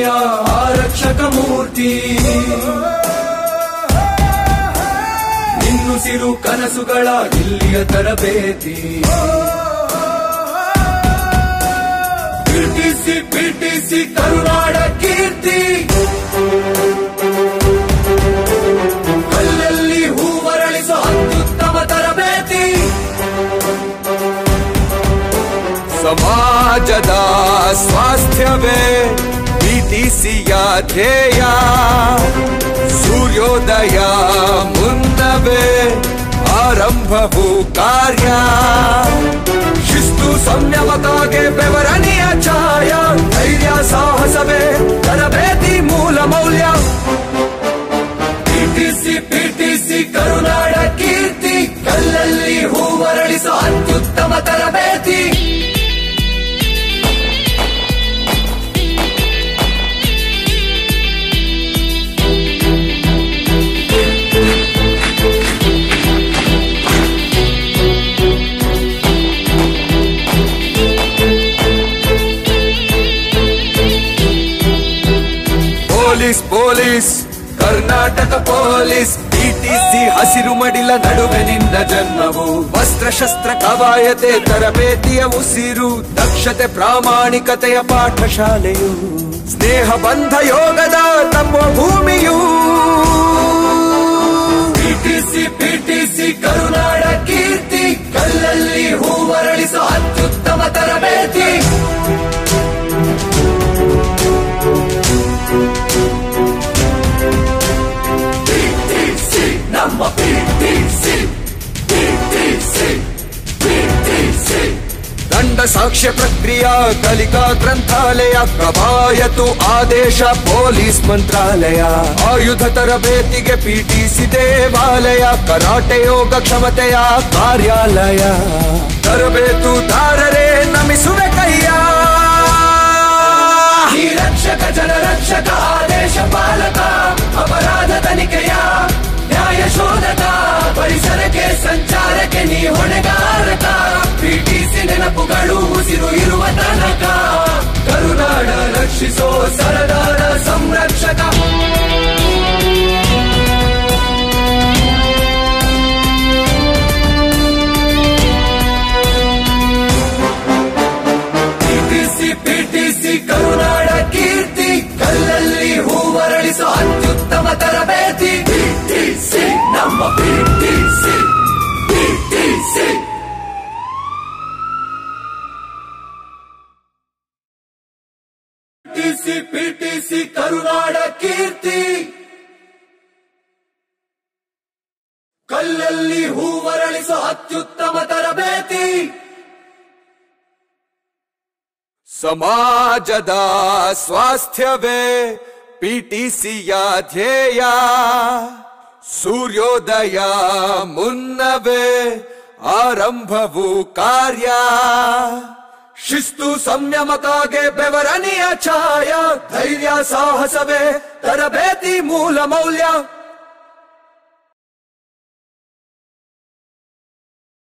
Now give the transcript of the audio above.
ಭೂಮಿಯ ಆರಕ್ಷಕ ಮೂರ್ತಿ ನಿನ್ನುಸಿರು ಕನಸುಗಳ ಇಲ್ಲಿಯ ತರಬೇತಿ ಬಿಟಿಸಿ ಬಿಟಿಸಿ ಕರುನಾಡ ಕೀರ್ತಿ ಕಲ್ಲಲ್ಲಿ ಹೂವರಳಿಸೋ ಅತ್ಯುತ್ತಮ ತರಬೇತಿ ಸಮಾಜದ ಸ್ವಾಸ್ಥ್ಯವೇ ಬಿಟಿಸಿಯ ಧ್ಯೇಯ ಸೂರ್ಯೋದಯ ಮುನ್ನವೇ ಆರಂಭವು ಕಾರ್ಯ ಶಿಸ್ತು ಸಂಯಮತಾಗೆ ಬೆವರನಿಯ ಛಾಯ ಧೈರ್ಯ ಸಾಹಸವೇ ತರಬೇತಿ ಮೂಲ ಮೌಲ್ಯ ಪಿಟಿಸಿ ಪಿಟಿಸಿ ಕರುನಾಡ ಕೀರ್ತಿ ಕಲ್ಲಲ್ಲಿ ಹೂವರಳಿಸೋ ಅತ್ಯುತ್ತಮ ತರಬೇತಿ police police Karnataka police TTC ಹಸಿರು ಮಡಿಲ ನಡುವೆ ನಿನ್ನ ಜನ್ಮವು ವಸ್ತ್ರ ಶಸ್ತ್ರ ಕವಾಯತೆ ತರಬೇತಿಯ ಉಸಿರು ದಕ್ಷತೆ ಪ್ರಾಮಾಣಿಕತೆಯ ಪಾಠಶಾಲೆಯು ಸ್ನೇಹ ಬಂಧ ಯೋಗದ ನಮ್ಮ ಭೂಮಿಯು ಪಿಟಿಸಿ ಪಿಟಿಸಿ ಕರುನಾಡ ಕೀರ್ತಿ ಕಲ್ಲಲ್ಲಿ ಹೂವರಳಿಸೋ ಅತ್ಯುತ್ತಮ ತರಬೇತಿ ಪಿಟಿಸಿ ನಮ್ಮ ಪಿಟಿಸಿ ಪಿಟಿಸಿ ಪಿಟಿಸಿ ದಂಡ ಸಾಕ್ಷ್ಯ ಪ್ರಕ್ರಿಯಾ ಕಲಿಕಾ ಗ್ರಂಥಾಲಯ ಕವಾಯತು ಆದೇಶ ಪೊಲೀಸ್ ಮಂತ್ರಾಲಯ ಆಯುಧ ತರಬೇತಿಗೆ ಪಿಟಿಸಿ ದೇವಾಲಯ ಕರಾಟೆ ಯೋಗ ಕ್ಷಮತೆಯ ಕಾರ್ಯಾಲಯ ತರಬೇತುದಾರರೇ ನಮಿಸುವೆ ಕೈಯ ಈ ರಕ್ಷಕ ಜನರಕ್ಷಕ ಆದೇಶ ಪಾಲಕ ಅಪರಾಧ ತನಿಖೆಯ ನ್ಯಾಯ ಶೋಧಕ ಪರಿಸರಕ್ಕೆ ಸಂಚಾರಕ್ಕೆ ನೀ ಹೊಣೆಗಾರಕ ಪಿಟಿಸಿ ನೆನಪುಗಳು ಉಸಿರು ಇರುವ ತನಕ ಕರುನಾಡ ರಕ್ಷಿಸೋ ಸರದಾರ ಸಂರಕ್ಷಕ ಪಿಟಿಸಿ ಪಿಟಿಸಿ ಕರುನಾಡ ಕೀರ್ತಿ ಕಲ್ಲಲ್ಲಿ ಹೂವರಳಿಸೋ ಅತ್ಯುತ್ತಮ ತರಬೇತಿ ಪಿಟಿಸಿ ನಮ್ಮ ಪಿಟಿಸಿ ಪಿಟಿಸಿ ಪಿಟಿಸಿ ಪಿಟಿಸಿ ಕರುನಾಡ ಕೀರ್ತಿ ಕಲ್ಲಲ್ಲಿ ಹೂವರಳಿಸೋ ಅತ್ಯುತ್ತಮ ತರಬೇತಿ ಸಮಾಜದ ಸ್ವಾಸ್ಥ್ಯವೇ ಪಿಟಿಸಿಯ ಧ್ಯೇಯ ಸೂರ್ಯೋದಯ ಮುನ್ನವೇ ಆರಂಭವು ಕಾರ್ಯ ಶಿಸ್ತು ಸಂಯಮತಾಗೆ ಬೆವರನಿಯ ಛಾಯ ಧೈರ್ಯ ಸಾಹಸವೇ ತರಬೇತಿ ಮೂಲ ಮೌಲ್ಯ